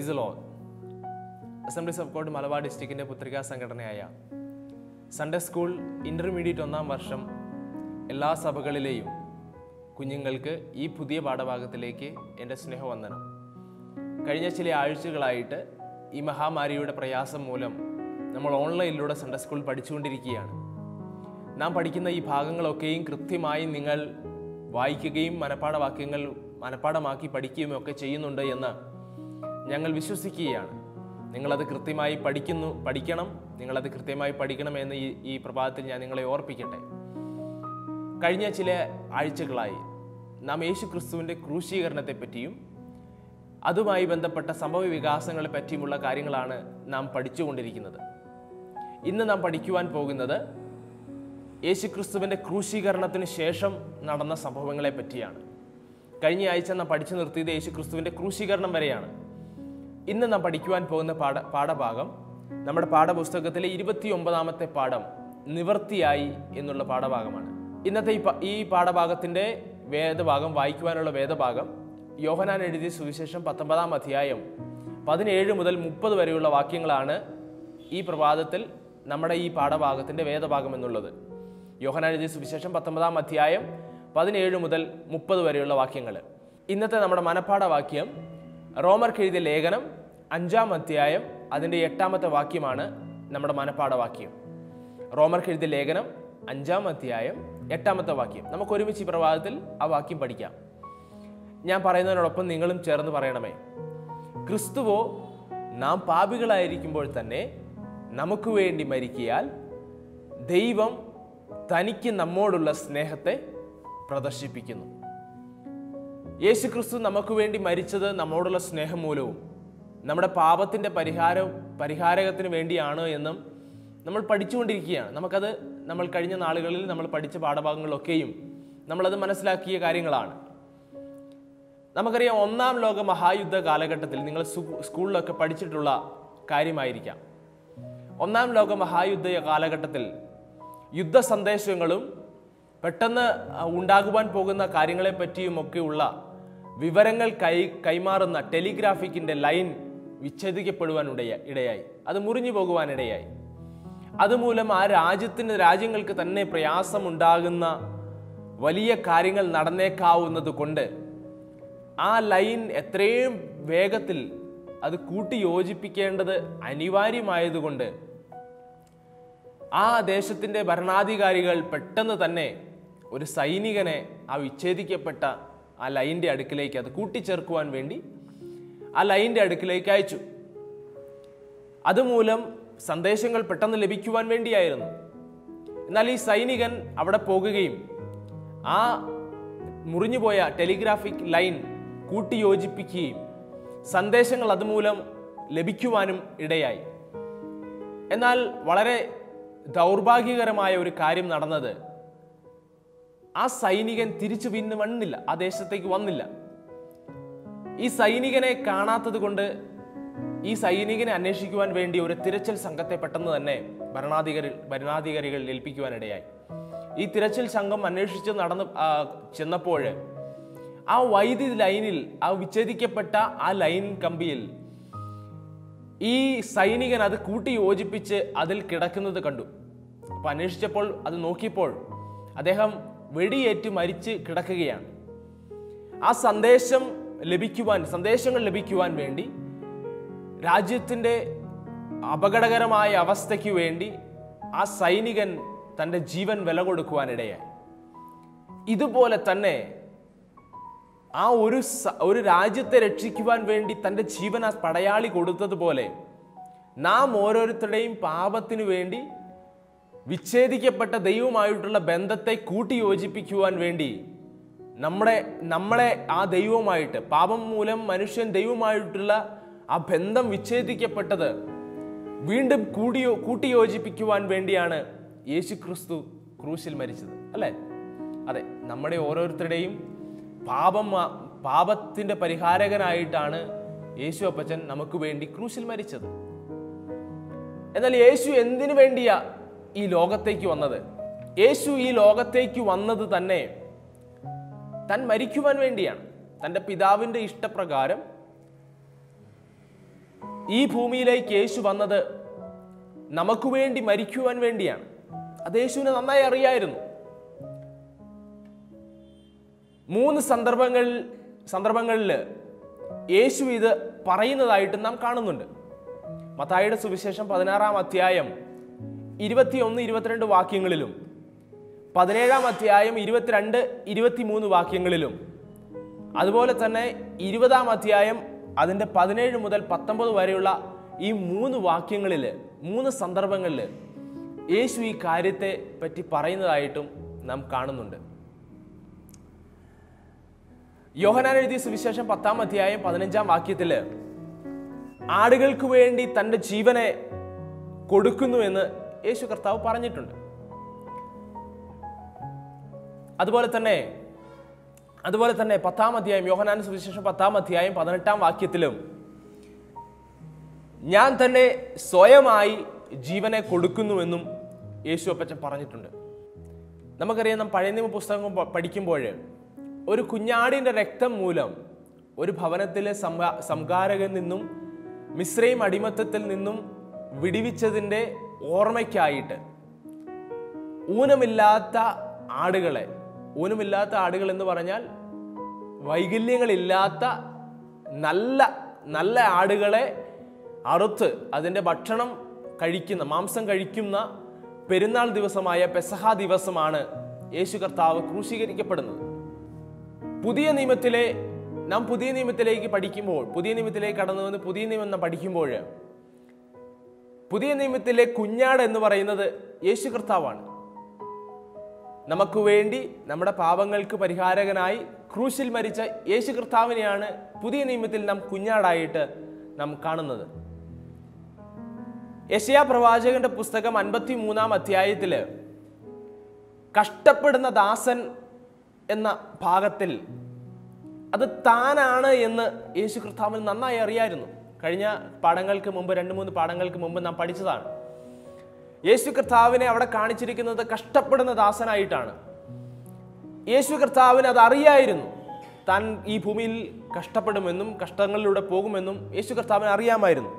price ലോ assemblies of God Malabar ഡിസ്ട്രിക്റ്റിൻ്റെ പുത്രികാ സംഘടനയായ സൺഡേ സ്കൂൾ ഇൻ്റർമീഡിയറ്റ് ഒന്നാം വർഷം എല്ലാ സഭകളിലെയും കുഞ്ഞുങ്ങൾക്ക് ഈ പുതിയ പാഠഭാഗത്തിലേക്ക് എൻ്റെ സ്നേഹവന്ദനം കഴിഞ്ഞ ചില ആഴ്ചകളായിട്ട് ഈ മഹാമാരിയുടെ പ്രയാസം മൂലം നമ്മൾ ഓൺലൈനിലൂടെ സൺഡേ സ്കൂൾ പഠിച്ചുകൊണ്ടിരിക്കുകയാണ് നാം പഠിക്കുന്ന ഈ ഭാഗങ്ങളൊക്കെയും കൃത്യമായി നിങ്ങൾ വായിക്കുകയും മനപ്പാഠവാക്യങ്ങൾ മനപ്പാഠമാക്കി പഠിക്കുകയും ഒക്കെ ചെയ്യുന്നുണ്ട് എന്ന് ഞങ്ങൾ വിശ്വസിക്കുകയാണ് നിങ്ങളത് കൃത്യമായി പഠിക്കുന്നു പഠിക്കണം നിങ്ങളത് കൃത്യമായി പഠിക്കണമെന്ന് ഈ ഈ പ്രഭാതത്തിൽ ഞാൻ നിങ്ങളെ ഓർപ്പിക്കട്ടെ കഴിഞ്ഞ ചില ആഴ്ചകളായി നാം യേശു ക്രിസ്തുവിൻ്റെ ക്രൂശീകരണത്തെ പറ്റിയും അതുമായി ബന്ധപ്പെട്ട സംഭവ വികാസങ്ങളെ പറ്റിയുമുള്ള കാര്യങ്ങളാണ് നാം പഠിച്ചുകൊണ്ടിരിക്കുന്നത് ഇന്ന് നാം പഠിക്കുവാൻ പോകുന്നത് യേശു ക്രിസ്തുവിൻ്റെ ക്രൂശീകരണത്തിന് ശേഷം നടന്ന സംഭവങ്ങളെ പറ്റിയാണ് കഴിഞ്ഞ ആഴ്ച നാം പഠിച്ചു നിർത്തിയത് യേശു ക്രിസ്തുവിൻ്റെ ക്രൂശീകരണം വരെയാണ് ഇന്ന് നാം പഠിക്കുവാൻ പോകുന്ന പാഠ പാഠഭാഗം നമ്മുടെ പാഠപുസ്തകത്തിലെ ഇരുപത്തി ഒമ്പതാമത്തെ പാഠം നിവർത്തിയായി എന്നുള്ള പാഠഭാഗമാണ് ഇന്നത്തെ ഈ പ- ഈ പാഠഭാഗത്തിൻ്റെ വേദഭാഗം വായിക്കുവാനുള്ള വേദഭാഗം യോഹനാൻ എഴുതിയ സുവിശേഷം പത്തൊമ്പതാം അധ്യായം പതിനേഴ് മുതൽ മുപ്പത് വരെയുള്ള വാക്യങ്ങളാണ് ഈ പ്രഭാതത്തിൽ നമ്മുടെ ഈ പാഠഭാഗത്തിൻ്റെ വേദഭാഗം എന്നുള്ളത് യോഹനാൻ എഴുതിയ സുവിശേഷം പത്തൊമ്പതാം അധ്യായം പതിനേഴ് മുതൽ മുപ്പത് വരെയുള്ള വാക്യങ്ങൾ ഇന്നത്തെ നമ്മുടെ മനപ്പാഠവാക്യം റോമർക്ക് എഴുതിയ ലേഖനം അഞ്ചാം അധ്യായം അതിൻ്റെ എട്ടാമത്തെ വാക്യമാണ് നമ്മുടെ മനപ്പാഠവാക്യം റോമർക്ക് എഴുതിയ ലേഖനം അഞ്ചാം അധ്യായം എട്ടാമത്തെ വാക്യം നമുക്ക് ഒരുമിച്ച് ഈ പ്രഭാതത്തിൽ ആ വാക്യം പഠിക്കാം ഞാൻ പറയുന്നതിനോടൊപ്പം നിങ്ങളും ചേർന്ന് പറയണമേ ക്രിസ്തുവോ നാം പാപികളായിരിക്കുമ്പോൾ തന്നെ നമുക്ക് വേണ്ടി മരിക്കിയാൽ ദൈവം തനിക്ക് നമ്മോടുള്ള സ്നേഹത്തെ പ്രദർശിപ്പിക്കുന്നു യേശു ക്രിസ്തു നമുക്ക് വേണ്ടി മരിച്ചത് നമ്മോടുള്ള സ്നേഹം മൂലവും നമ്മുടെ പാപത്തിൻ്റെ പരിഹാരം പരിഹാരകത്തിന് വേണ്ടിയാണ് എന്നും നമ്മൾ പഠിച്ചുകൊണ്ടിരിക്കുകയാണ് നമുക്കത് നമ്മൾ കഴിഞ്ഞ നാളുകളിൽ നമ്മൾ പഠിച്ച പാഠഭാഗങ്ങളൊക്കെയും നമ്മളത് മനസ്സിലാക്കിയ കാര്യങ്ങളാണ് നമുക്കറിയാം ഒന്നാം ലോക മഹായുദ്ധ കാലഘട്ടത്തിൽ നിങ്ങൾ സു- സ്കൂളിലൊക്കെ പഠിച്ചിട്ടുള്ള കാര്യമായിരിക്കാം ഒന്നാം ലോക മഹായുദ്ധ കാലഘട്ടത്തിൽ യുദ്ധ സന്ദേശങ്ങളും പെട്ടെന്ന് ആ, ഉണ്ടാകുവാൻ പോകുന്ന കാര്യങ്ങളെ പറ്റിയുമൊക്കെയുള്ള വിവരങ്ങൾ കൈ കൈമാറുന്ന ടെലിഗ്രാഫിക്കിൻ്റെ ലൈൻ വിച്ഛേദിക്കപ്പെടുവാൻ ഇടയ ഇടയായി അത് മുറിഞ്ഞു പോകുവാനിടയായി അതുമൂലം ആ രാജ്യത്തിന് രാജ്യങ്ങൾക്ക് തന്നെ പ്രയാസമുണ്ടാകുന്ന വലിയ കാര്യങ്ങൾ നടന്നേക്കാവുന്നത് കൊണ്ട് ആ ലൈൻ എത്രയും വേഗത്തിൽ അത് കൂട്ടി യോജിപ്പിക്കേണ്ടത് അനിവാര്യമായതുകൊണ്ട് ആ ദേശത്തിൻ്റെ ഭരണാധികാരികൾ പെട്ടെന്ന് തന്നെ ഒരു സൈനികനെ ആ വിച്ഛേദിക്കപ്പെട്ട ആ ലൈൻ്റെ അടുക്കിലേക്ക് അത് കൂട്ടിച്ചേർക്കുവാൻ വേണ്ടി ആ ലൈൻ്റെ അടുക്കിലേക്ക് അയച്ചു അതുമൂലം സന്ദേശങ്ങൾ പെട്ടെന്ന് ലഭിക്കുവാൻ വേണ്ടിയായിരുന്നു എന്നാൽ ഈ സൈനികൻ അവിടെ പോകുകയും ആ മുറിഞ്ഞുപോയ ടെലിഗ്രാഫിക് ലൈൻ കൂട്ടിയോജിപ്പിക്കുകയും സന്ദേശങ്ങൾ അതുമൂലം ലഭിക്കുവാനും ഇടയായി എന്നാൽ വളരെ ദൗർഭാഗ്യകരമായ ഒരു കാര്യം നടന്നത് ആ സൈനികൻ തിരിച്ചു പിന്നെ വന്നില്ല ആ ദേശത്തേക്ക് വന്നില്ല ഈ സൈനികനെ കാണാത്തത് കൊണ്ട് ഈ സൈനികനെ അന്വേഷിക്കുവാൻ വേണ്ടി ഒരു തിരച്ചിൽ സംഘത്തെ പെട്ടെന്ന് തന്നെ ഭരണാധികാരി ഭരണാധികാരികൾ ഏൽപ്പിക്കുവാനിടയായി ഈ തിരച്ചിൽ സംഘം അന്വേഷിച്ച് നടന്ന് ആ, ചെന്നപ്പോൾ ആ വൈദ്യുതി ലൈനിൽ ആ വിച്ഛേദിക്കപ്പെട്ട ആ ലൈൻ കമ്പിയിൽ ഈ സൈനികൻ അത് കൂട്ടി യോജിപ്പിച്ച് അതിൽ കിടക്കുന്നത് കണ്ടു അപ്പൊ അന്വേഷിച്ചപ്പോൾ അത് നോക്കിയപ്പോൾ അദ്ദേഹം വെടിയേറ്റ് മരിച്ച് കിടക്കുകയാണ് ആ സന്ദേശം ലഭിക്കുവാൻ സന്ദേശങ്ങൾ ലഭിക്കുവാൻ വേണ്ടി രാജ്യത്തിൻ്റെ അപകടകരമായ അവസ്ഥയ്ക്ക് വേണ്ടി ആ സൈനികൻ തൻ്റെ ജീവൻ വില കൊടുക്കുവാനിടയായി ഇതുപോലെ തന്നെ ആ ഒരു സ- ഒരു രാജ്യത്തെ രക്ഷിക്കുവാൻ വേണ്ടി തൻ്റെ ജീവൻ ആ പടയാളി കൊടുത്തതുപോലെ നാം ഓരോരുത്തരുടെയും പാപത്തിനു വേണ്ടി വിച്ഛേദിക്കപ്പെട്ട ദൈവമായിട്ടുള്ള ബന്ധത്തെ കൂട്ടിയോജിപ്പിക്കുവാൻ വേണ്ടി നമ്മുടെ നമ്മളെ ആ ദൈവമായിട്ട് പാപം മൂലം മനുഷ്യൻ ദൈവമായിട്ടുള്ള ആ ബന്ധം വിച്ഛേദിക്കപ്പെട്ടത് വീണ്ടും കൂടിയോ കൂട്ടിയോജിപ്പിക്കുവാൻ വേണ്ടിയാണ് യേശു ക്രിസ്തു ക്രൂശിൽ മരിച്ചത് അല്ലേ അതെ നമ്മുടെ ഓരോരുത്തരുടെയും പാപം മാ- പാപത്തിന്റെ പരിഹാരകനായിട്ടാണ് യേശു അപ്പച്ചൻ നമുക്ക് വേണ്ടി ക്രൂശിൽ മരിച്ചത് എന്നാൽ യേശു എന്തിനു വേണ്ടിയാ ഈ ലോകത്തേക്ക് വന്നത് യേശു ഈ ലോകത്തേക്ക് വന്നത് തന്നെ താൻ മരിക്കുവാൻ വേണ്ടിയാണ് തൻ്റെ പിതാവിൻ്റെ ഇഷ്ടപ്രകാരം ഈ ഭൂമിയിലേക്ക് യേശു വന്നത് നമുക്ക് വേണ്ടി മരിക്കുവാൻ വേണ്ടിയാണ് അത് യേശുവിനെ നന്നായി അറിയായിരുന്നു മൂന്ന് സന്ദർഭങ്ങളിൽ സന്ദർഭങ്ങളിൽ യേശു ഇത് പറയുന്നതായിട്ട് നാം കാണുന്നുണ്ട് മത്തായിയുടെ സുവിശേഷം പതിനാറാം അധ്യായം ഇരുപത്തിയൊന്ന് ഇരുപത്തിരണ്ട് വാക്യങ്ങളിലും പതിനേഴാം അധ്യായം ഇരുപത്തിരണ്ട് ഇരുപത്തിമൂന്ന് വാക്യങ്ങളിലും അതുപോലെ തന്നെ ഇരുപതാം അധ്യായം അതിൻ്റെ പതിനേഴ് മുതൽ പത്തൊമ്പത് വരെയുള്ള ഈ മൂന്ന് വാക്യങ്ങളിൽ മൂന്ന് സന്ദർഭങ്ങളിൽ യേശു ഈ കാര്യത്തെ പറ്റി പറയുന്നതായിട്ടും നാം കാണുന്നുണ്ട് യോഹനാൻ എഴുതിയ സുവിശേഷം പത്താം അധ്യായം പതിനഞ്ചാം വാക്യത്തിൽ ആടുകൾക്ക് വേണ്ടി തൻ്റെ ജീവനെ കൊടുക്കുന്നു എന്ന് യേശു കർത്താവ് പറഞ്ഞിട്ടുണ്ട് അതുപോലെ തന്നെ അതുപോലെ തന്നെ പത്താം അധ്യായം യോഹനാൻ സുവിശേഷം പത്താം അധ്യായം പതിനെട്ടാം വാക്യത്തിലും ഞാൻ തന്നെ സ്വയമായി ജീവനെ കൊടുക്കുന്നുവെന്നും യേശു അപ്പച്ചൻ പറഞ്ഞിട്ടുണ്ട് നമുക്കറിയാം നാം പഴയ നിയമ പുസ്തകം പ- പഠിക്കുമ്പോൾ ഒരു കുഞ്ഞാടിൻ്റെ രക്തം മൂലം ഒരു ഭവനത്തിലെ സംഹാ സംഹാരകൻ നിന്നും മിശ്രയും അടിമത്തത്തിൽ നിന്നും വിടിവിച്ചതിൻ്റെ ഓർമ്മയ്ക്കായിട്ട് ഊനമില്ലാത്ത ആടുകളെ ഊനമില്ലാത്ത ആടുകൾ എന്ന് പറഞ്ഞാൽ വൈകല്യങ്ങളില്ലാത്ത നല്ല നല്ല ആടുകളെ അറുത്ത് അതിൻ്റെ ഭക്ഷണം കഴിക്കുന്ന മാംസം കഴിക്കുന്ന പെരുന്നാൾ ദിവസമായ പെസഹ ദിവസമാണ് യേശു കർത്താവ് ക്രൂശീകരിക്കപ്പെടുന്നത് പുതിയ നിയമത്തിലെ നാം പുതിയ നിയമത്തിലേക്ക് പഠിക്കുമ്പോൾ പുതിയ നിയമത്തിലേക്ക് കടന്നു വന്ന് പുതിയ നിയമം നാം പഠിക്കുമ്പോൾ പുതിയ നിയമത്തിലെ കുഞ്ഞാട് എന്ന് പറയുന്നത് യേശു കർത്താവാണ് നമുക്ക് വേണ്ടി നമ്മുടെ പാപങ്ങൾക്ക് പരിഹാരകനായി ക്രൂശിൽ മരിച്ച യേശു കർത്താവിനെയാണ് പുതിയ നിയമത്തിൽ നാം കുഞ്ഞാടായിട്ട് നാം കാണുന്നത് യശയാ പ്രവാചകന്റെ പുസ്തകം അൻപത്തി മൂന്നാം അധ്യായത്തില് കഷ്ടപ്പെടുന്ന ദാസൻ എന്ന ഭാഗത്തിൽ അത് താനാണ് എന്ന് യേശു കർത്താവിന് നന്നായി അറിയായിരുന്നു കഴിഞ്ഞ പാഠങ്ങൾക്ക് മുമ്പ് രണ്ട് മൂന്ന് പാഠങ്ങൾക്ക് മുമ്പ് നാം പഠിച്ചതാണ് യേശു കർത്താവിനെ അവിടെ കാണിച്ചിരിക്കുന്നത് കഷ്ടപ്പെടുന്ന ദാസനായിട്ടാണ് യേശു കർത്താവിന് അത് അറിയായിരുന്നു താൻ ഈ ഭൂമിയിൽ കഷ്ടപ്പെടുമെന്നും കഷ്ടങ്ങളിലൂടെ പോകുമെന്നും യേശു കർത്താവിന് അറിയാമായിരുന്നു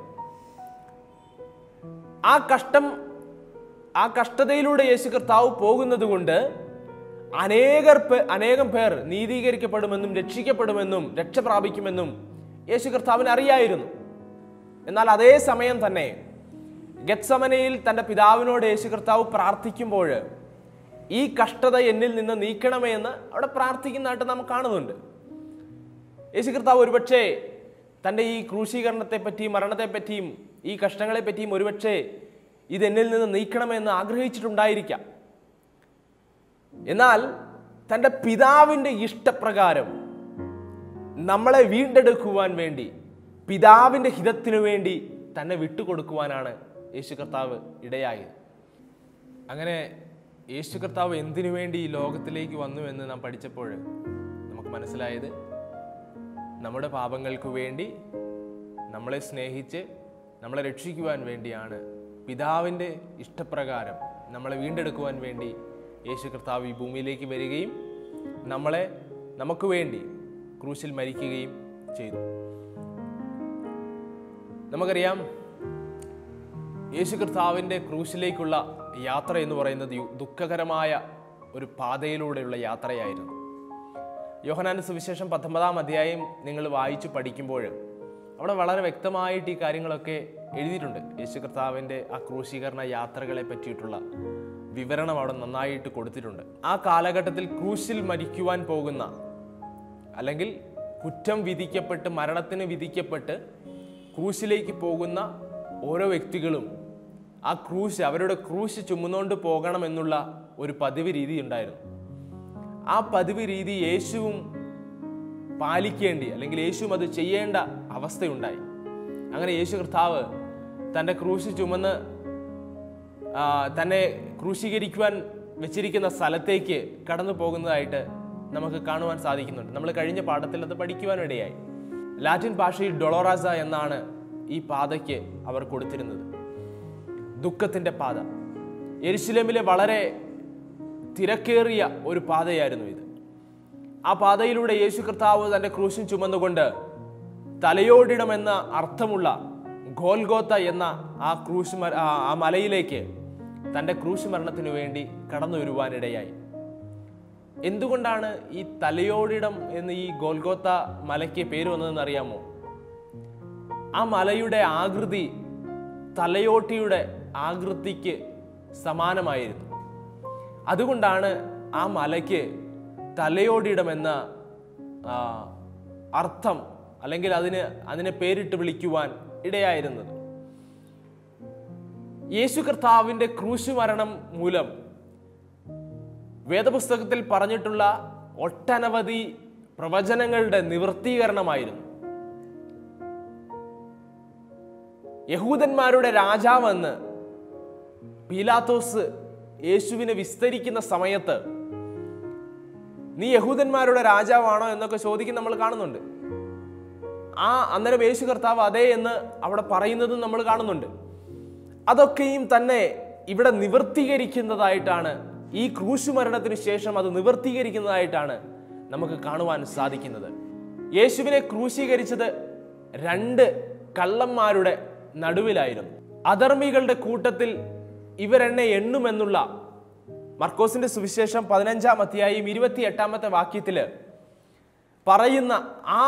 ആ കഷ്ടം ആ കഷ്ടതയിലൂടെ യേശു കർത്താവ് പോകുന്നത് കൊണ്ട് അനേകർ പേ- അനേകം പേർ നീതീകരിക്കപ്പെടുമെന്നും രക്ഷിക്കപ്പെടുമെന്നും രക്ഷ പ്രാപിക്കുമെന്നും യേശു കർത്താവിന് അറിയായിരുന്നു എന്നാൽ അതേ സമയം തന്നെ ഗത്സമനയിൽ തൻ്റെ പിതാവിനോട് യേശു കർത്താവ് പ്രാർത്ഥിക്കുമ്പോൾ ഈ കഷ്ടത എന്നിൽ നിന്ന് നീക്കണമേ എന്ന് അവിടെ പ്രാർത്ഥിക്കുന്നതായിട്ട് നാം കാണുന്നുണ്ട് യേശു കർത്താവ് ഒരുപക്ഷെ തൻ്റെ ഈ ക്രൂശീകരണത്തെ പറ്റിയും മരണത്തെ പറ്റിയും ഈ കഷ്ടങ്ങളെ പറ്റിയും ഒരുപക്ഷെ ഇത് എന്നിൽ നിന്ന് നീക്കണമെന്ന് ആഗ്രഹിച്ചിട്ടുണ്ടായിരിക്കാം എന്നാൽ തൻ്റെ പിതാവിൻ്റെ ഇഷ്ടപ്രകാരം നമ്മളെ വീണ്ടെടുക്കുവാൻ വേണ്ടി പിതാവിൻ്റെ ഹിതത്തിനു വേണ്ടി തന്നെ വിട്ടുകൊടുക്കുവാനാണ് യേശു കർത്താവ് ഇടയായത് അങ്ങനെ യേശു കർത്താവ് എന്തിനു വേണ്ടി ഈ ലോകത്തിലേക്ക് വന്നു എന്ന് നാം പഠിച്ചപ്പോൾ നമുക്ക് മനസ്സിലായത് നമ്മുടെ പാപങ്ങൾക്ക് വേണ്ടി നമ്മളെ സ്നേഹിച്ച് നമ്മളെ രക്ഷിക്കുവാൻ വേണ്ടിയാണ് പിതാവിൻ്റെ ഇഷ്ടപ്രകാരം നമ്മളെ വീണ്ടെടുക്കുവാൻ വേണ്ടി യേശു കർത്താവ് ഈ ഭൂമിയിലേക്ക് വരികയും നമ്മളെ നമുക്ക് വേണ്ടി ക്രൂശിൽ മരിക്കുകയും ചെയ്തു നമുക്കറിയാം യേശു കർത്താവിൻ്റെ ക്രൂശിലേക്കുള്ള യാത്ര എന്ന് പറയുന്നത് യു- ദുഃഖകരമായ ഒരു പാതയിലൂടെയുള്ള യാത്രയായിരുന്നു യോഹനാന്റെ സുവിശേഷം പത്തൊമ്പതാം അധ്യായം നിങ്ങൾ വായിച്ചു പഠിക്കുമ്പോൾ അവിടെ വളരെ വ്യക്തമായിട്ട് ഈ കാര്യങ്ങളൊക്കെ എഴുതിയിട്ടുണ്ട് യേശു കർത്താവിൻ്റെ ആ ക്രൂശീകരണ യാത്രകളെ പറ്റിയിട്ടുള്ള വിവരണം അവിടെ നന്നായിട്ട് കൊടുത്തിട്ടുണ്ട് ആ കാലഘട്ടത്തിൽ ക്രൂശിൽ മരിക്കുവാൻ പോകുന്ന അല്ലെങ്കിൽ കുറ്റം വിധിക്കപ്പെട്ട് മരണത്തിന് വിധിക്കപ്പെട്ട് ക്രൂശിലേക്ക് പോകുന്ന ഓരോ വ്യക്തികളും ആ ക്രൂശ് അവരുടെ ക്രൂശ് ചുമന്നുകൊണ്ട് പോകണമെന്നുള്ള ഒരു പതിവ് രീതി ഉണ്ടായിരുന്നു ആ പതിവ് രീതി യേശുവും പാലിക്കേണ്ടി അല്ലെങ്കിൽ യേശുവും അത് ചെയ്യേണ്ട അവസ്ഥയുണ്ടായി അങ്ങനെ യേശു കർത്താവ് തൻ്റെ ക്രൂശ് ചുമന്ന് ആ, തന്നെ ക്രൂശീകരിക്കുവാൻ വെച്ചിരിക്കുന്ന സ്ഥലത്തേക്ക് കടന്നു പോകുന്നതായിട്ട് നമുക്ക് കാണുവാൻ സാധിക്കുന്നുണ്ട് നമ്മൾ കഴിഞ്ഞ പാഠത്തിൽ അത് പഠിക്കുവാനിടയായി ലാറ്റിൻ ഭാഷയിൽ ഡൊളോറാസ എന്നാണ് ഈ പാതയ്ക്ക് അവർ കൊടുത്തിരുന്നത് ദുഃഖത്തിൻ്റെ പാത എരുശിലേമിലെ വളരെ തിരക്കേറിയ ഒരു പാതയായിരുന്നു ഇത് ആ പാതയിലൂടെ യേശു കർത്താവ് തൻ്റെ ക്രൂശും ചുമന്നുകൊണ്ട് തലയോടിടമെന്ന അർത്ഥമുള്ള ഗോൽഗോത്ത എന്ന ആ ക്രൂശ് മര- ആ ആ മലയിലേക്ക് തൻ്റെ ക്രൂശ് മരണത്തിനു വേണ്ടി കടന്നു വരുവാനിടയായി എന്തുകൊണ്ടാണ് ഈ തലയോടിടം എന്ന് ഈ ഗോൽഗോത്ത മലയ്ക്ക് പേര് വന്നതെന്ന് അറിയാമോ ആ മലയുടെ ആകൃതി തലയോട്ടിയുടെ ആകൃതിക്ക് സമാനമായിരുന്നു അതുകൊണ്ടാണ് ആ മലയ്ക്ക് തലയോടിയിടം എന്ന ആ, അർത്ഥം അല്ലെങ്കിൽ അതിന് അതിനെ പേരിട്ട് വിളിക്കുവാൻ ഇടയായിരുന്നത് യേശു കർത്താവിൻ്റെ ക്രൂശ് മരണം മൂലം വേദപുസ്തകത്തിൽ പറഞ്ഞിട്ടുള്ള ഒട്ടനവധി പ്രവചനങ്ങളുടെ നിവൃത്തീകരണമായിരുന്നു യഹൂദന്മാരുടെ രാജാവെന്ന് പീലാത്തോസ് യേശുവിനെ വിസ്തരിക്കുന്ന സമയത്ത് നീ യഹൂദന്മാരുടെ രാജാവാണോ എന്നൊക്കെ ചോദിക്കും നമ്മൾ കാണുന്നുണ്ട് ആ അന്നേരം യേശു കർത്താവ് അതെ എന്ന് അവിടെ പറയുന്നതും നമ്മൾ കാണുന്നുണ്ട് അതൊക്കെയും തന്നെ ഇവിടെ നിവർത്തീകരിക്കുന്നതായിട്ടാണ് ഈ ക്രൂശ് മരണത്തിന് ശേഷം അത് നിവർത്തീകരിക്കുന്നതായിട്ടാണ് നമുക്ക് കാണുവാൻ സാധിക്കുന്നത് യേശുവിനെ ക്രൂശീകരിച്ചത് രണ്ട് കള്ളന്മാരുടെ നടുവിലായിരുന്നു അധർമ്മികളുടെ കൂട്ടത്തിൽ ഇവരെന്നെ എണ്ണുമെന്നുള്ള മർക്കോസിന്റെ സുവിശേഷം പതിനഞ്ചാം അധ്യായം ഇരുപത്തി എട്ടാമത്തെ വാക്യത്തില് പറയുന്ന ആ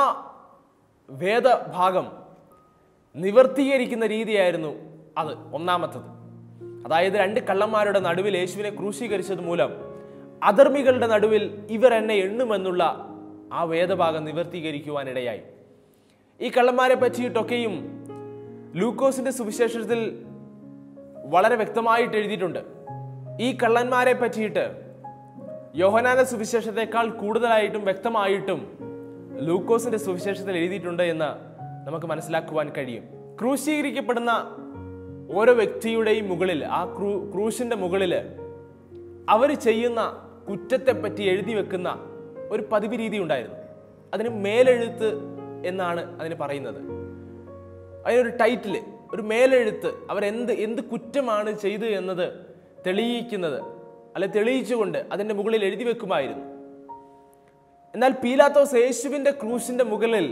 വേദഭാഗം നിവർത്തീകരിക്കുന്ന രീതിയായിരുന്നു അത് ഒന്നാമത്തത് അതായത് രണ്ട് കള്ളന്മാരുടെ നടുവിൽ യേശുവിനെ ക്രൂശീകരിച്ചത് മൂലം അധർമ്മികളുടെ നടുവിൽ ഇവർ എന്നെ എണ്ണുമെന്നുള്ള ആ വേദഭാഗം നിവർത്തീകരിക്കുവാനിടയായി ഈ കള്ളന്മാരെ പറ്റിയിട്ടൊക്കെയും ലൂക്കോസിന്റെ സുവിശേഷത്തിൽ വളരെ വ്യക്തമായിട്ട് എഴുതിയിട്ടുണ്ട് ഈ കള്ളന്മാരെ പറ്റിയിട്ട് യോഹനാന്റെ സുവിശേഷത്തെക്കാൾ കൂടുതലായിട്ടും വ്യക്തമായിട്ടും ലൂക്കോസിന്റെ സുവിശേഷത്തിൽ എഴുതിയിട്ടുണ്ട് എന്ന് നമുക്ക് മനസ്സിലാക്കുവാൻ കഴിയും ക്രൂശീകരിക്കപ്പെടുന്ന ഓരോ വ്യക്തിയുടെയും മുകളിൽ ആ ക്രൂ ക്രൂശിന്റെ മുകളിൽ അവർ ചെയ്യുന്ന കുറ്റത്തെപ്പറ്റി എഴുതി വെക്കുന്ന ഒരു പതിവ് രീതി ഉണ്ടായിരുന്നു അതിന് മേലെഴുത്ത് എന്നാണ് അതിന് പറയുന്നത് അതിനൊരു ടൈറ്റിൽ ഒരു മേലെഴുത്ത് അവരെന്ത് എന്ത് കുറ്റമാണ് ചെയ്തു എന്നത് തെളിയിക്കുന്നത് അല്ലെ തെളിയിച്ചുകൊണ്ട് അതിൻ്റെ മുകളിൽ എഴുതി വെക്കുമായിരുന്നു എന്നാൽ പീലാത്തോസ് യേശുവിൻ്റെ ക്രൂശിന്റെ മുകളിൽ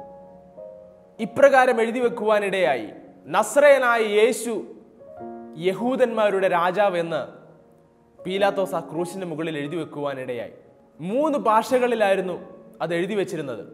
ഇപ്രകാരം എഴുതി വെക്കുവാനിടയായി നസ്രയനായ യേശു യഹൂദന്മാരുടെ രാജാവ് എന്ന് പീലാത്തോസ് ആ ക്രൂശിന്റെ മുകളിൽ എഴുതി വെക്കുവാനിടയായി മൂന്ന് ഭാഷകളിലായിരുന്നു അത് എഴുതി വെച്ചിരുന്നത്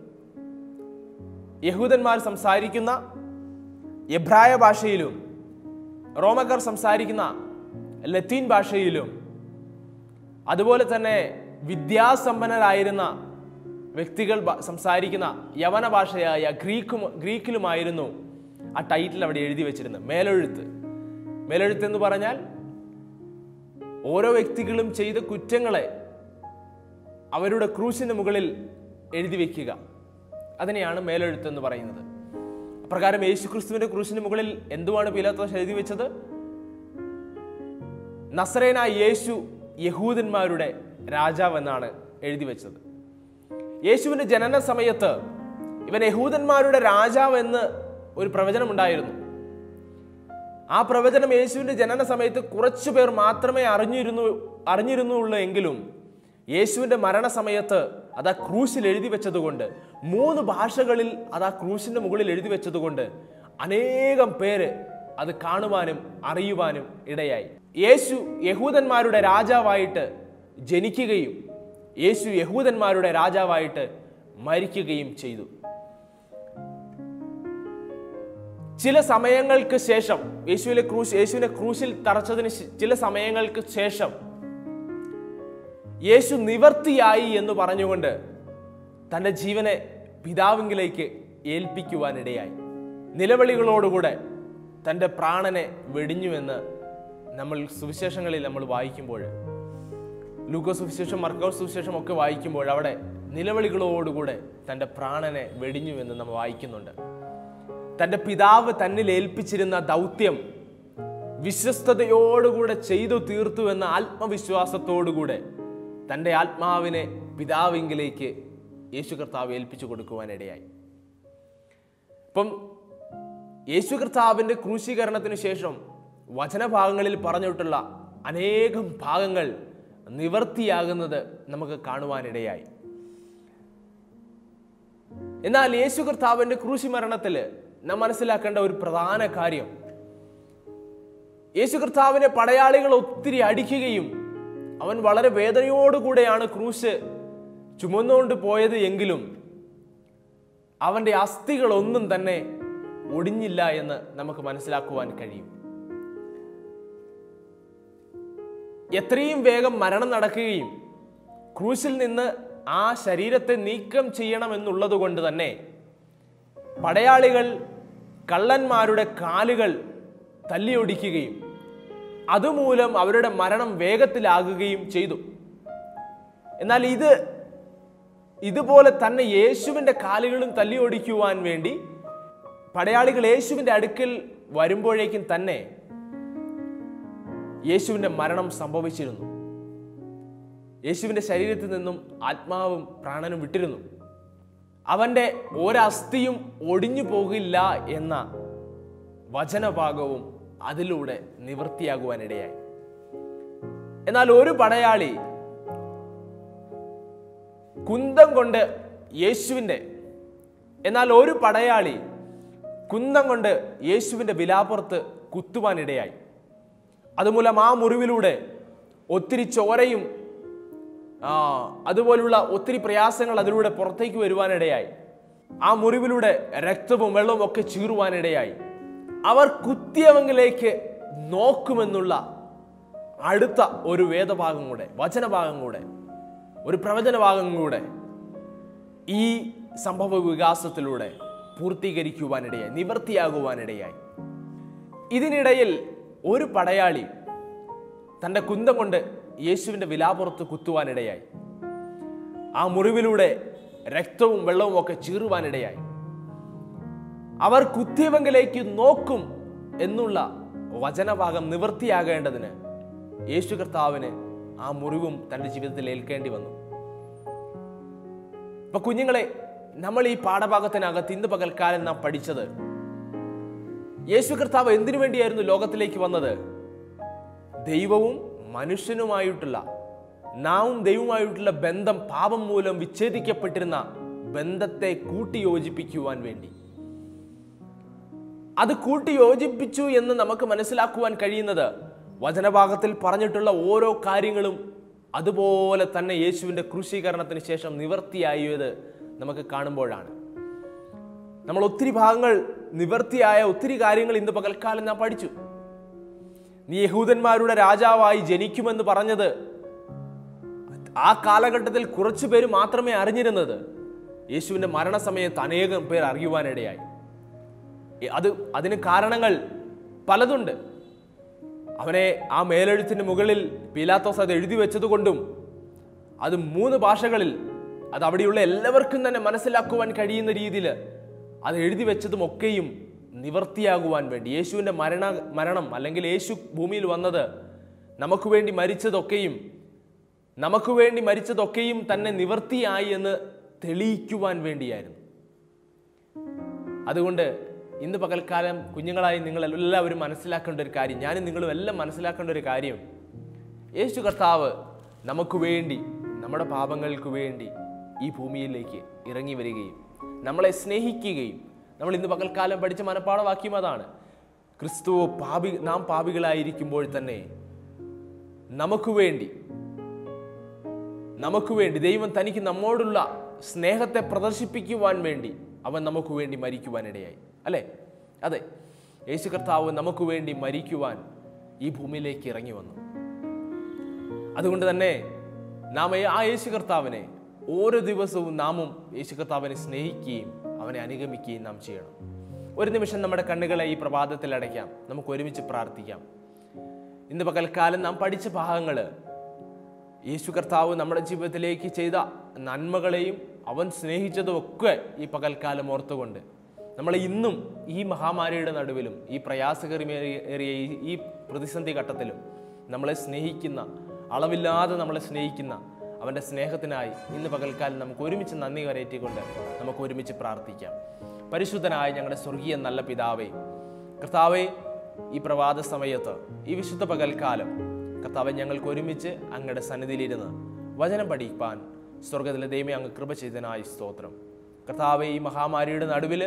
യഹൂദന്മാർ സംസാരിക്കുന്ന എബ്രായ ഭാഷയിലും റോമക്കാർ സംസാരിക്കുന്ന ലത്തീൻ ഭാഷയിലും അതുപോലെ തന്നെ വിദ്യാസമ്പന്നരായിരുന്ന വ്യക്തികൾ ബ- സംസാരിക്കുന്ന യവന ഭാഷയായ ഗ്രീക്കും ഗ്രീക്കിലുമായിരുന്നു ആ ടൈറ്റിൽ അവിടെ എഴുതി വെച്ചിരുന്നത് മേലെഴുത്ത് മേലെഴുത്ത് എന്ന് പറഞ്ഞാൽ ഓരോ വ്യക്തികളും ചെയ്ത കുറ്റങ്ങളെ അവരുടെ ക്രൂശിന് മുകളിൽ എഴുതി വെക്കുക അതിനെയാണ് മേലെഴുത്ത് എന്ന് പറയുന്നത് അപ്രകാരം യേശു ക്രിസ്തുവിന്റെ ക്രൂശിന് മുകളിൽ എന്തുവാണ് പീലാത്തോസ് എഴുതി വെച്ചത് നസ്രേനായ യേശു യഹൂദന്മാരുടെ രാജാവെന്നാണ് എഴുതി വെച്ചത് യേശുവിന്റെ ജനന സമയത്ത് ഇവൻ യഹൂദന്മാരുടെ രാജാവെന്ന് ഒരു പ്രവചനമുണ്ടായിരുന്നു ആ പ്രവചനം യേശുവിന്റെ ജനന സമയത്ത് കുറച്ചു പേർ മാത്രമേ അറിഞ്ഞിരുന്നു അറിഞ്ഞിരുന്നുള്ളൂ എങ്കിലും യേശുവിന്റെ മരണസമയത്ത് അത് ആ ക്രൂശിൽ എഴുതി വെച്ചതുകൊണ്ട് മൂന്ന് ഭാഷകളിൽ അത് ആ ക്രൂശിന്റെ മുകളിൽ എഴുതി വെച്ചതുകൊണ്ട് അനേകം പേര് അത് കാണുവാനും അറിയുവാനും ഇടയായി യേശു യഹൂദന്മാരുടെ രാജാവായിട്ട് ജനിക്കുകയും യേശു യഹൂദന്മാരുടെ രാജാവായിട്ട് മരിക്കുകയും ചെയ്തു ചില സമയങ്ങൾക്ക് ശേഷം യേശുവിലെ ക്രൂശ് യേശുവിനെ ക്രൂശിൽ തറച്ചതിന് ശ്- ചില സമയങ്ങൾക്ക് ശേഷം യേശു നിവർത്തിയായി എന്ന് പറഞ്ഞുകൊണ്ട് തൻ്റെ ജീവനെ പിതാവിങ്കിലേക്ക് ഏൽപ്പിക്കുവാനിടയായി നിലവിളികളോടുകൂടെ തൻ്റെ പ്രാണനെ വെടിഞ്ഞുവെന്ന് നമ്മൾ സുവിശേഷങ്ങളിൽ നമ്മൾ വായിക്കുമ്പോൾ ലൂക്കോ സുവിശേഷം മർക്കോ സുവിശേഷം ഒക്കെ വായിക്കുമ്പോൾ അവിടെ നിലവിളികളോടുകൂടെ തൻ്റെ പ്രാണനെ വെടിഞ്ഞുവെന്ന് നമ്മൾ വായിക്കുന്നുണ്ട് തൻ്റെ പിതാവ് തന്നിൽ ഏൽപ്പിച്ചിരുന്ന ദൗത്യം വിശ്വസ്തയോടുകൂടെ ചെയ്തു തീർത്തു എന്ന ആത്മവിശ്വാസത്തോടുകൂടെ തൻ്റെ ആത്മാവിനെ പിതാവിങ്കിലേക്ക് യേശു കർത്താവ് ഏൽപ്പിച്ചു കൊടുക്കുവാനിടയായി ഇപ്പം യേശു കർത്താവിൻ്റെ ക്രൂശീകരണത്തിന് ശേഷം വചനഭാഗങ്ങളിൽ പറഞ്ഞിട്ടുള്ള അനേകം ഭാഗങ്ങൾ നിവർത്തിയാകുന്നത് നമുക്ക് കാണുവാനിടയായി എന്നാൽ യേശു കർത്താവിൻ്റെ ക്രൂശി മരണത്തിൽ നാം മനസ്സിലാക്കേണ്ട ഒരു പ്രധാന കാര്യം യേശു കർത്താവിനെ പടയാളികൾ ഒത്തിരി അടിക്കുകയും അവൻ വളരെ വേദനയോടുകൂടെയാണ് ക്രൂശ് ചുമന്നുകൊണ്ട് പോയത് എങ്കിലും അവന്റെ അസ്ഥികളൊന്നും തന്നെ ഒടിഞ്ഞില്ല എന്ന് നമുക്ക് മനസ്സിലാക്കുവാൻ കഴിയും എത്രയും വേഗം മരണം നടക്കുകയും ക്രൂശിൽ നിന്ന് ആ ശരീരത്തെ നീക്കം ചെയ്യണമെന്നുള്ളത് കൊണ്ട് തന്നെ പടയാളികൾ കള്ളന്മാരുടെ കാലുകൾ തല്ലിയൊടിക്കുകയും അതുമൂലം അവരുടെ മരണം വേഗത്തിലാകുകയും ചെയ്തു എന്നാൽ ഇത് ഇതുപോലെ തന്നെ യേശുവിൻ്റെ കാലുകളും തല്ലിയൊടിക്കുവാൻ വേണ്ടി പടയാളികൾ യേശുവിൻ്റെ അടുക്കൽ വരുമ്പോഴേക്കും തന്നെ യേശുവിൻ്റെ മരണം സംഭവിച്ചിരുന്നു യേശുവിൻ്റെ ശരീരത്തിൽ നിന്നും ആത്മാവും പ്രാണനും വിട്ടിരുന്നു അവൻ്റെ ഒരസ്ഥിയും ഒടിഞ്ഞു പോകില്ല എന്ന വചനഭാഗവും അതിലൂടെ നിവൃത്തിയാകുവാനിടയായി എന്നാൽ ഒരു പടയാളി കുന്തം കൊണ്ട് യേശുവിൻ്റെ എന്നാൽ ഒരു പടയാളി കുന്തം കൊണ്ട് യേശുവിൻ്റെ വിലാപ്പുറത്ത് കുത്തുവാനിടയായി അതുമൂലം ആ മുറിവിലൂടെ ഒത്തിരി ചോരയും ആ, അതുപോലുള്ള ഒത്തിരി പ്രയാസങ്ങൾ അതിലൂടെ പുറത്തേക്ക് വരുവാനിടയായി ആ മുറിവിലൂടെ രക്തവും വെള്ളവും ഒക്കെ ചീറുവാനിടയായി അവർ കുത്തിയവങ്കിലേക്ക് നോക്കുമെന്നുള്ള അടുത്ത ഒരു വേദഭാഗം കൂടെ വചനഭാഗം കൂടെ ഒരു പ്രവചന ഭാഗം കൂടെ ഈ സംഭവ വികാസത്തിലൂടെ പൂർത്തീകരിക്കുവാനിടയായി നിവർത്തിയാകുവാനിടയായി ഇതിനിടയിൽ ഒരു പടയാളി തൻ്റെ കുന്തം കൊണ്ട് യേശുവിൻ്റെ വിലാപുറത്ത് കുത്തുവാനിടയായി ആ മുറിവിലൂടെ രക്തവും വെള്ളവും ഒക്കെ ചീറുവാനിടയായി അവർ കുത്തിയവങ്കിലേക്ക് നോക്കും എന്നുള്ള വചനഭാഗം നിവൃത്തിയാകേണ്ടതിന് യേശു കർത്താവിന് ആ മുറിവും തൻ്റെ ജീവിതത്തിൽ ഏൽക്കേണ്ടി വന്നു ഇപ്പൊ കുഞ്ഞുങ്ങളെ നമ്മൾ ഈ പാഠഭാഗത്തിനകത്ത് ഇന്ന് പകൽക്കാലം നാം പഠിച്ചത് യേശു കർത്താവ് എന്തിനു വേണ്ടിയായിരുന്നു ലോകത്തിലേക്ക് വന്നത് ദൈവവും മനുഷ്യനുമായിട്ടുള്ള നാവും ദൈവവുമായിട്ടുള്ള ബന്ധം പാപം മൂലം വിച്ഛേദിക്കപ്പെട്ടിരുന്ന ബന്ധത്തെ കൂട്ടിയോജിപ്പിക്കുവാൻ വേണ്ടി അത് കൂട്ടിയോജിപ്പിച്ചു എന്ന് നമുക്ക് മനസ്സിലാക്കുവാൻ കഴിയുന്നത് വചനഭാഗത്തിൽ പറഞ്ഞിട്ടുള്ള ഓരോ കാര്യങ്ങളും അതുപോലെ തന്നെ യേശുവിൻ്റെ ക്രൂശീകരണത്തിന് ശേഷം നിവർത്തിയായത് നമുക്ക് കാണുമ്പോഴാണ് നമ്മൾ ഒത്തിരി ഭാഗങ്ങൾ നിവർത്തിയായ ഒത്തിരി കാര്യങ്ങൾ ഇന്ന് പകൽക്കാലം നാം പഠിച്ചു നീ യഹൂദന്മാരുടെ രാജാവായി ജനിക്കുമെന്ന് പറഞ്ഞത് ആ കാലഘട്ടത്തിൽ കുറച്ചു പേര് മാത്രമേ അറിഞ്ഞിരുന്നത് യേശുവിൻ്റെ മരണസമയത്ത് അനേകം പേർ അറിയുവാനിടയായി എ- അത് അതിന് കാരണങ്ങൾ പലതുണ്ട് അവനെ ആ മേലെഴുത്തിന് മുകളിൽ പീലാത്തോസ് അത് എഴുതി വെച്ചതുകൊണ്ടും അത് മൂന്ന് ഭാഷകളിൽ അത് അവിടെയുള്ള എല്ലാവർക്കും തന്നെ മനസ്സിലാക്കുവാൻ കഴിയുന്ന രീതിയിൽ അത് എഴുതി വെച്ചതും ഒക്കെയും നിവർത്തിയാകുവാൻ വേണ്ടി യേശുവിൻ്റെ മരണ മരണം അല്ലെങ്കിൽ യേശു ഭൂമിയിൽ വന്നത് നമുക്ക് വേണ്ടി മരിച്ചതൊക്കെയും നമുക്ക് വേണ്ടി മരിച്ചതൊക്കെയും തന്നെ നിവർത്തിയായി എന്ന് തെളിയിക്കുവാൻ വേണ്ടിയായിരുന്നു അതുകൊണ്ട് ഇന്ന് പകൽക്കാലം കുഞ്ഞുങ്ങളായി നിങ്ങൾ എല്ലാവരും മനസ്സിലാക്കേണ്ട ഒരു കാര്യം ഞാനും നിങ്ങളും എല്ലാം മനസ്സിലാക്കേണ്ട ഒരു കാര്യം യേശു കർത്താവ് നമുക്ക് വേണ്ടി നമ്മുടെ പാപങ്ങൾക്ക് വേണ്ടി ഈ ഭൂമിയിലേക്ക് ഇറങ്ങി വരികയും നമ്മളെ സ്നേഹിക്കുകയും നമ്മൾ ഇന്ന് പകൽക്കാലം പഠിച്ച മനപ്പാഠവാക്യം അതാണ് ക്രിസ്തു പാപി നാം പാപികളായിരിക്കുമ്പോൾ തന്നെ നമുക്ക് വേണ്ടി നമുക്ക് വേണ്ടി ദൈവം തനിക്ക് നമ്മോടുള്ള സ്നേഹത്തെ പ്രദർശിപ്പിക്കുവാൻ വേണ്ടി അവൻ നമുക്ക് വേണ്ടി മരിക്കുവാനിടയായി അല്ലേ അതെ യേശു കർത്താവ് നമുക്ക് വേണ്ടി മരിക്കുവാൻ ഈ ഭൂമിയിലേക്ക് ഇറങ്ങി വന്നു അതുകൊണ്ട് തന്നെ നാം ആ യേശു കർത്താവിനെ ഓരോ ദിവസവും നാമും യേശു കർത്താവിനെ സ്നേഹിക്കുകയും അവനെ അനുഗമിക്കുകയും നാം ചെയ്യണം ഒരു നിമിഷം നമ്മുടെ കണ്ണുകളെ ഈ പ്രഭാതത്തിൽ അടയ്ക്കാം നമുക്ക് ഒരുമിച്ച് പ്രാർത്ഥിക്കാം ഇന്ന് പകൽക്കാലം നാം പഠിച്ച ഭാഗങ്ങൾ യേശു കർത്താവ് നമ്മുടെ ജീവിതത്തിലേക്ക് ചെയ്ത നന്മകളെയും അവൻ സ്നേഹിച്ചതുമൊക്കെ ഈ പകൽക്കാലം ഓർത്തുകൊണ്ട് നമ്മൾ ഇന്നും ഈ മഹാമാരിയുടെ നടുവിലും ഈ പ്രയാസകരമേറിയ ഈ- ഈ പ്രതിസന്ധി ഘട്ടത്തിലും നമ്മളെ സ്നേഹിക്കുന്ന അളവില്ലാതെ നമ്മളെ സ്നേഹിക്കുന്ന അവൻ്റെ സ്നേഹത്തിനായി ഇന്ന് പകൽക്കാലം നമുക്ക് ഒരുമിച്ച് നന്ദി കരയറ്റിക്കൊണ്ട് നമുക്ക് ഒരുമിച്ച് പ്രാർത്ഥിക്കാം പരിശുദ്ധനായ ഞങ്ങളുടെ സ്വർഗീയ നല്ല പിതാവേ കർത്താവെ ഈ പ്രഭാത സമയത്ത് ഈ വിശുദ്ധ പകൽക്കാലം കർത്താവെ ഞങ്ങൾക്ക് ഒരുമിച്ച് അങ്ങയുടെ സന്നിധിയിലിരുന്ന് വചനം പഠിപ്പാൻ സ്വർഗത്തിലെ ദൈവം അങ്ങ് കൃപ ചെയ്തനായി സ്തോത്രം കർത്താവെ ഈ മഹാമാരിയുടെ നടുവിൽ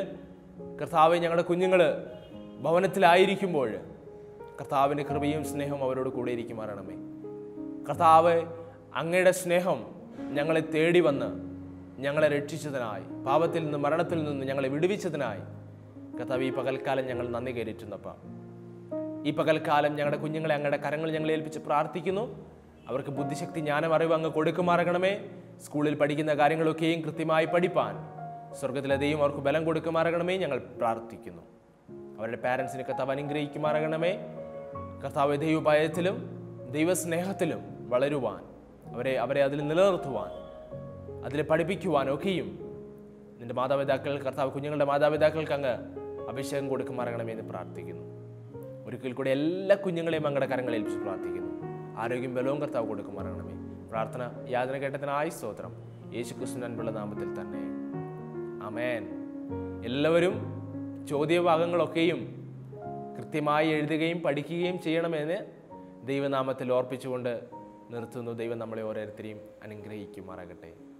കർത്താവ് ഞങ്ങളുടെ കുഞ്ഞുങ്ങൾ ഭവനത്തിലായിരിക്കുമ്പോൾ കർത്താവിൻ്റെ കൃപയും സ്നേഹവും അവരോട് കൂടെ ഇരിക്കുമാറണമേ കർത്താവ് അങ്ങയുടെ സ്നേഹം ഞങ്ങളെ തേടി വന്ന് ഞങ്ങളെ രക്ഷിച്ചതിനായി പാപത്തിൽ നിന്ന് മരണത്തിൽ നിന്ന് ഞങ്ങളെ വിടുവിച്ചതിനായി കർത്താവ് ഈ പകൽക്കാലം ഞങ്ങൾ നന്ദി കയറിയിട്ടുന്നപ്പം ഈ പകൽക്കാലം ഞങ്ങളുടെ കുഞ്ഞുങ്ങളെ അങ്ങയുടെ കരങ്ങൾ ഞങ്ങളെ ഏൽപ്പിച്ച് പ്രാർത്ഥിക്കുന്നു അവർക്ക് ബുദ്ധിശക്തി ജ്ഞാനം അറിവ് അങ്ങ് കൊടുക്കുമാറണമേ സ്കൂളിൽ പഠിക്കുന്ന കാര്യങ്ങളൊക്കെയും കൃത്യമായി പഠിപ്പാൻ സ്വർഗത്തിലെ ദൈവം അവർക്ക് ബലം കൊടുക്കുമാറണമേ ഞങ്ങൾ പ്രാർത്ഥിക്കുന്നു അവരുടെ പാരൻസിനെ കർത്താവ് അനുഗ്രഹിക്കുമാറണമേ കർത്താവ് ദൈവഭയത്തിലും ദൈവസ്നേഹത്തിലും വളരുവാൻ അവരെ അവരെ അതിൽ നിലനിർത്തുവാൻ അതിൽ പഠിപ്പിക്കുവാൻ ഒക്കെയും നിന്റെ മാതാപിതാക്കൾ കർത്താവ് കുഞ്ഞുങ്ങളുടെ മാതാപിതാക്കൾക്ക് അങ്ങ് അഭിഷേകം കൊടുക്കുമാറണമേ എന്ന് പ്രാർത്ഥിക്കുന്നു ഒരിക്കൽ കൂടി എല്ലാ കുഞ്ഞുങ്ങളെയും അങ്ങയുടെ കരങ്ങളിൽ ഏൽപ്പിച്ച് പ്രാർത്ഥിക്കുന്നു ആരോഗ്യം ബലവും കർത്താവ് കൊടുക്കുമാറണമേ പ്രാർത്ഥന യാതന കേട്ടതിനായി സ്തോത്രം യേശു ക്രിസ്തു അൻപുള്ള നാമത്തിൽ തന്നെ അമേൻ എല്ലാവരും ചോദ്യഭാഗങ്ങളൊക്കെയും കൃത്യമായി എഴുതുകയും പഠിക്കുകയും ചെയ്യണമെന്ന് ദൈവനാമത്തിൽ ഓർപ്പിച്ചുകൊണ്ട് നിർത്തുന്നു ദൈവം നമ്മളെ ഓരോരുത്തരെയും അനുഗ്രഹിക്കുമാറാകട്ടെ